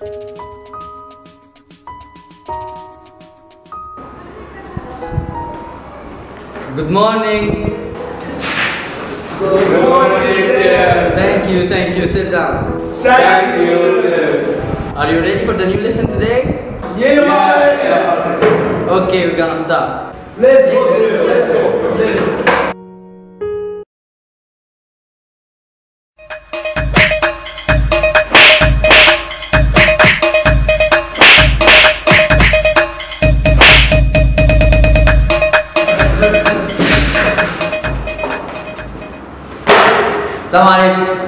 Good morning. Good morning, sir. Thank you, thank you. Sit down. Thank you, sir. Are you ready for the new lesson today? Yeah, Okay, we're gonna start. Let's go, sir. Let's go. Let's go. السلام عليكم.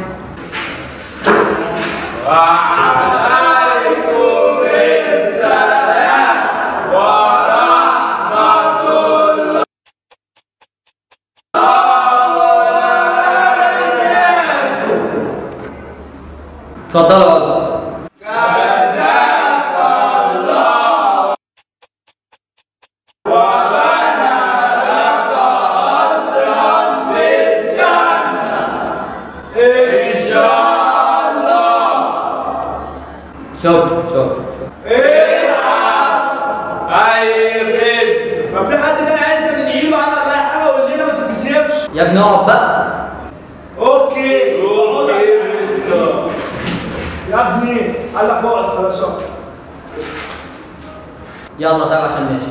اتفضلوا اقعدوا. شكرا شكرا ما في حد تاني عايزنا ندعي له على الله حاجه والليله ما تتكسفش يا ابني اقعد بقى اوكي اوكي يا ابني قال لك اقعد خلاص اقعد. يلا طيب عشان نمشي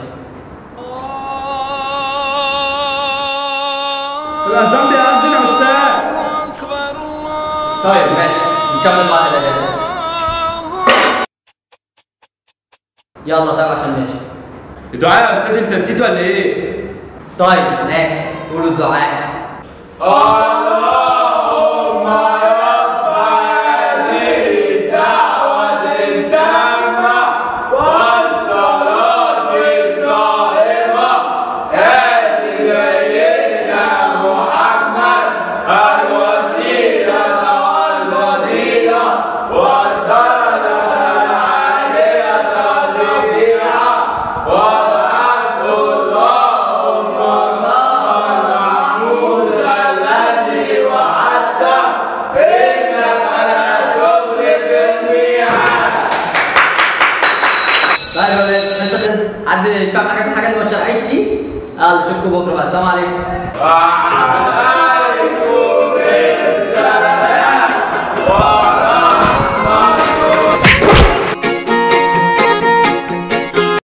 الاذان بيأذن يا استاذ طيب ماشي نكمل بعد الاذان يلا طيب عشان نمشي الدعاء يا استاذ انت نسيت ولا ايه؟ طيب ماشي قولوا الدعاء طيب يا ولاد انت تنسى حد شاف حاجه في الحاجه اللي ما اتشرحتش دي؟ يلا اشوفكم بكره بقى السلام عليكم آه.